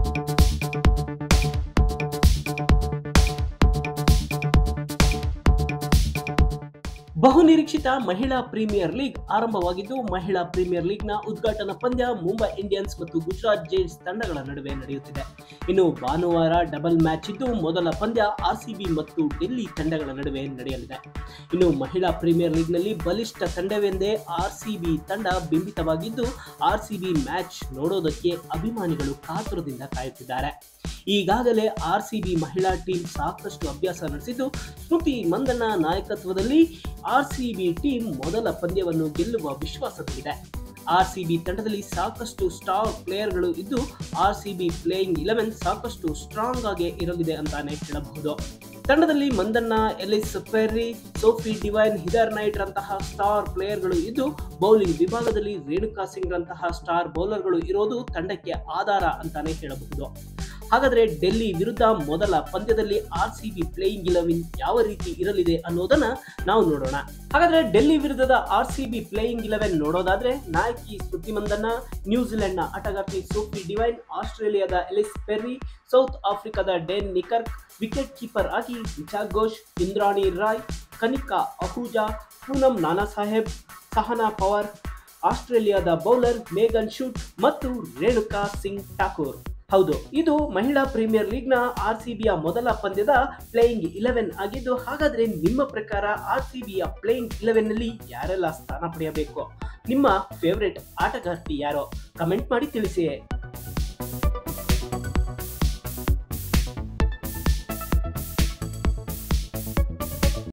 ಬಹುನಿರೀಕ್ಷಿತ ಮಹಿಳಾ premier league ಆರಂಭವಾಗಿದ್ದು ಮಹಿಳಾ ಪ್ರೀಮಿಯರ್ ಲೀಗ್ನ ಉದ್ಘಾಟನಾ ಪಂದ್ಯ ಮುಂಬೈ ಇಂಡಿಯನ್ಸ್ ಮತ್ತು ಗುಜರಾತ್ ಜೈನ್ಸ್ ತಂಡಗಳ ನಡುವೆ ನಡೆಯುತ್ತಿದೆ ಇನ್ನು ಭಾನುವಾರ ಡಬಲ್ ಮ್ಯಾಚ್ ಇದ್ದು ಮೊದಲ ಪಂದ್ಯ ಆರ್ಸಿಬಿ ಮತ್ತು ಡೆಲ್ಲಿ ತಂಡಗಳ ನಡುವೆ ನಡೆಯಲಿದೆ ಇನ್ನು ಮಹಿಳಾ ಪ್ರೀಮಿಯರ್ ಲೀಗ್ನಲ್ಲಿ ಬಲಿಷ್ಠ ತಂಡವೆಂದೇ ಆರ್ಸಿಬಿ ತಂಡ ಬಿಂಬಿತವಾಗಿದ್ದು ಆರ್ಸಿಬಿ ಮ್ಯಾಚ್ ನೋಡೋದಕ್ಕೆ ಅಭಿಮಾನಿಗಳು ಕಾತುರದಿಂದ ಕಾಯುತ್ತಿದ್ದಾರೆ ಈಗಾಗಲೇ ಆರ್ಸಿಬಿ ಮಹಿಳಾ ಟೀಮ್ ಸಾಕಷ್ಟು ಅಭ್ಯಾಸ ನಡೆಸಿದ್ದು ಸ್ಮೃತಿ ಮಂದಣ್ಣ ನಾಯಕತ್ವದಲ್ಲಿ ಆರ್ಸಿಬಿ ಟೀಮ್ ಮೊದಲ ಪಂದ್ಯವನ್ನು ಗೆಲ್ಲುವ ವಿಶ್ವಾಸದಲ್ಲಿದೆ ಆರ್ಸಿಬಿ ತಂಡದಲ್ಲಿ ಸಾಕಷ್ಟು ಸ್ಟಾರ್ ಪ್ಲೇಯರ್ಗಳು ಇದ್ದು ಆರ್ಸಿಬಿ ಪ್ಲೇಯಿಂಗ್ ಇಲೆವೆನ್ ಸಾಕಷ್ಟು ಸ್ಟ್ರಾಂಗ್ ಆಗಿ ಇರಲಿದೆ ಅಂತಾನೆ ಹೇಳಬಹುದು ತಂಡದಲ್ಲಿ Mandhana Ellyse Perry Sophie Devine Heather Knight ರಂತಹ ಸ್ಟಾರ್ ಪ್ಲೇಯರ್ಗಳು ಇದ್ದು ಬೌಲಿಂಗ್ ವಿಭಾಗದಲ್ಲಿ ರೇಣುಕಾ ಸಿಂಗ್ ರಂತಹ ಸ್ಟಾರ್ ಬೌಲರ್ಗಳು ಇರೋದು ತಂಡಕ್ಕೆ ಆಧಾರ ಅಂತಾನೆ ಹೇಳಬಹುದು ಹಾಗಾದ್ರೆ ಡೆಲ್ಲಿ ವಿರುದ್ಧ ಮೊದಲ ಪಂದ್ಯದಲ್ಲಿ R C B playing eleven ಯಾವ ರೀತಿ ಇರಲಿದೆ ಅನ್ನೋದನ್ನ ನಾವು ನೋಡೋಣ ಹಾಗಾದ್ರೆ ಡೆಲ್ಲಿ ವಿರುದ್ಧದ R C B playing eleven ನೋಡೋದಾದ್ರೆ ನಾಯಕಿ ಸ್ಮೃತಿ ಮಂದಣ್ಣ ನ್ಯೂಜಿಲೆಂಡ್ನ ಆಟಗಾರ್ತಿ ಸೋಫಿ ಡಿವೈನ್ ಆಸ್ಟ್ರೇಲಿಯಾದ ಎಲಿಸ್ ಪೆರ್ರಿ ಸೌತ್ ಆಫ್ರಿಕಾದ ಡೆನ್ ನಿಕರ್ಕ್ ವಿಕೆಟ್ ಕೀಪರ್ ಆಗಿ ರಿಚಾ ಘೋಷ್ ಇಂದ್ರಾಣಿ ರಾಯ್ ಕನಿಕಾ ಅಹೂಜಾ ಪೂನಂ ನಾನಾ ಸಾಹೇಬ್ ಸಹನಾ ಪವಾರ್ ಆಸ್ಟ್ರೇಲಿಯಾದ ಬೌಲರ್ ಮೇಗನ್ ಶೂಟ್ ಮತ್ತು ರೇಣುಕಾ ಸಿಂಗ್ ಠಾಕೂರ್ ಹೌದು ಇದು ಮಹಿಳಾ ಪ್ರೀಮಿಯರ್ ಲೀಗ್ನ ಆರ್ ಸಿ ಬಿಯ ಮೊದಲ ಪಂದ್ಯದ ಪ್ಲೇಯಿಂಗ್ ಇಲೆವೆನ್ ಆಗಿದ್ದು ಹಾಗಾದ್ರೆ ನಿಮ್ಮ ಪ್ರಕಾರ ಆರ್ ಸಿ ಬಿಯ ಪ್ಲೇಯಿಂಗ್ ಇಲೆವೆನ್ ನಲ್ಲಿ ಯಾರೆಲ್ಲ ಸ್ಥಾನ ಪಡೆಯಬೇಕು ನಿಮ್ಮ ಫೇವರೆಟ್ ಆಟಗಾರ್ತಿ ಯಾರೋ ಕಮೆಂಟ್ ಮಾಡಿ ತಿಳಿಸಿ